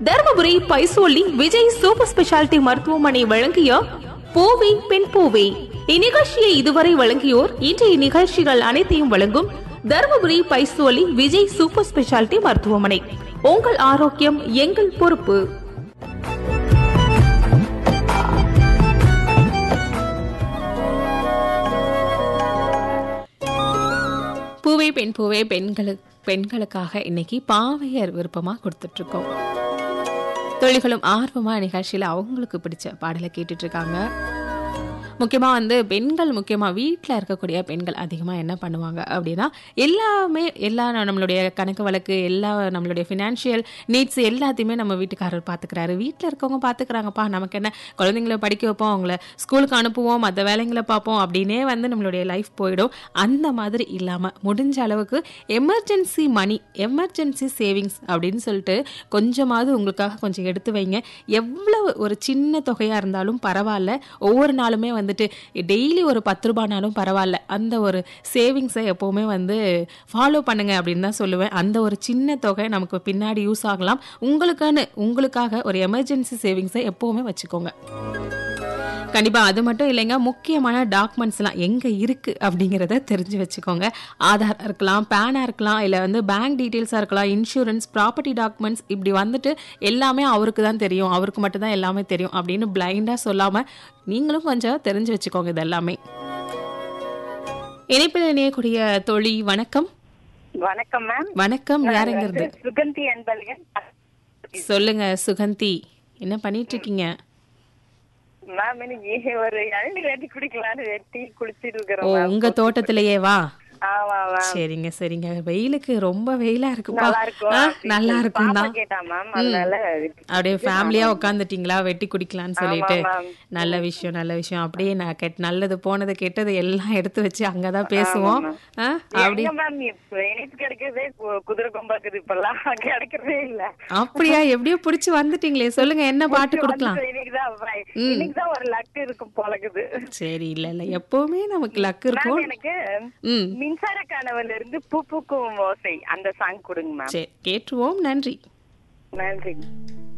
Dharmapuri Paisoli Vijay super speciality மருத்துவமனை வழங்கிய பூவே பெண் பூவே இந்நிகழ்ச்சியை இதுவரை வழங்கியோர் இன்றைய நிகழ்ச்சிகள் அனைத்தையும் வழங்கும் தருமபுரி பைசோலி விஜய் சூப்பர் ஸ்பெஷாலிட்டி மருத்துவமனை உங்கள் ஆரோக்கியம் எங்கள் பொறுப்பு பூவே பெண் பூவே பெண்களுக்கு பெண்களுக்காக இன்னைக்கு பாவையர் விருப்பமா கொடுத்துட்டு இருக்கோம் தொழில்களும் ஆர்வமா நிகழ்ச்சியில அவங்களுக்கு பிடிச்ச பாடலை கேட்டுட்டு இருக்காங்க முக்கியமா வந்து பெண்கள் முக்கியமா வீட்டில் இருக்கக்கூடிய பெண்கள் அதிகமா என்ன பண்ணுவாங்க அப்படின்னா எல்லாமே எல்லா நம்மளுடைய கணக்கு வழக்கு எல்லா நம்மளுடைய ஃபினான்ஷியல் நீட்ஸ் எல்லாத்தையுமே நம்ம வீட்டுக்காரர் பார்த்துக்கிறாரு வீட்டில் இருக்கவங்க பார்த்துக்கிறாங்கப்பா நமக்கு என்ன குழந்தைங்கள படிக்க வைப்போம் அவங்கள ஸ்கூலுக்கு அனுப்புவோம் மற்ற வேலைங்களை பார்ப்போம் அப்படின்னே வந்து நம்மளுடைய லைஃப் போயிடும் அந்த மாதிரி இல்லாமல் முடிஞ்ச அளவுக்கு எமர்ஜென்சி மணி எமர்ஜென்சி சேவிங்ஸ் அப்படின்னு சொல்லிட்டு கொஞ்சமாவது உங்களுக்காக கொஞ்சம் எடுத்து வைங்க எவ்வளவு ஒரு சின்ன தொகையாக இருந்தாலும் பரவாயில்ல ஒவ்வொரு நாளுமே வந்துட்டு டெய்லி ஒரு பத்து ரூபானாலும் பரவாயில்ல அந்த ஒரு சேவிங்ஸை எப்போவுமே வந்து ஃபாலோ பண்ணுங்க அப்படின்னு தான் சொல்லுவேன் அந்த ஒரு சின்ன தொகை நமக்கு பின்னாடி யூஸ் ஆகலாம் உங்களுக்கான உங்களுக்காக ஒரு எமர்ஜென்சி சேவிங்ஸை எப்போவுமே வச்சுக்கோங்க கண்டிப்பா அது மட்டும் இல்லைங்க முக்கியமான டாக்குமெண்ட்ஸ்லாம் எங்க இருக்கு அப்படிங்கிறத தெரிஞ்சு வச்சுக்கோங்க ஆதாரா இருக்கலாம் பேனா இருக்கலாம் இல்ல வந்து பேங்க் டீட்டெயில்ஸா இருக்கலாம் இன்சூரன்ஸ் ப்ராப்பர்ட்டி டாக்குமெண்ட்ஸ் இப்படி வந்துட்டு எல்லாமே அவருக்கு தான் தெரியும் அவருக்கு மட்டும் தான் எல்லாமே தெரியும் அப்படின்னு பிளைண்டா சொல்லாம நீங்களும் கொஞ்சம் தெரிஞ்சு வச்சுக்கோங்க இது எல்லாமே இணைப்பில் இணையக்கூடிய தொழி வணக்கம் வணக்கம் மேம் வணக்கம் யாருங்கிறது சுகந்தி அன்பழகன் சொல்லுங்க சுகந்தி என்ன பண்ணிட்டு இருக்கீங்க மேம் இன்னைக்கு ஒரு இளநீர் வெட்டி குடிக்கலாம்னு வெட்டி குளிச்சிட்டு ஓ இருக்கிறோம் மேம் உங்க தோட்டத்திலேயே வா ஆமா மேம் சரிங்க சரிங்க வெயிலுக்கு ரொம்ப வெயிலா இருக்குப்பா நல்லா இருக்கும் ஆ, நல்லா இருக்கும் பாப்பா தான் கேட்டா மேம் அதனால அப்படியே ஃபேமிலியா உட்காந்துட்டீங்களா வெட்டி குடிக்கலாம்னு சொல்லிட்டு மேம். நல்ல விஷயம் நல்ல விஷயம் அப்படியே நான் கெட் நல்லது போனது கெட்டது எல்லாம் எடுத்து வச்சு அங்கதான் பேசுவோம் ஆ, அப்படி எங்க மேம் இப்ப இனிப்பு கிடைக்கிறதே கு- குதிரை கொம்பாக்குது இப்பெல்லாம் கிடைக்கிறதே இல்ல அப்படியா எப்படியோ புடிச்சு வந்துட்டீங்களே சொல்லுங்க என்ன பாட்டு கொடுக்கலாம் இன்னைக்குதான் இன்னைக்குதான் ஒரு லக்கு இருக்கும் போலக்குது சரி இல்ல இல்ல எப்பவுமே நமக்கு லக் இருக்கும் மேம் எனக்கு ம் மின்சார கனவுல இருந்து பூ பூக்கும் ஓசை அந்த சாங் கொடுங்க மேம் சரி கேட்டுருவோம் நன்றி நன்றி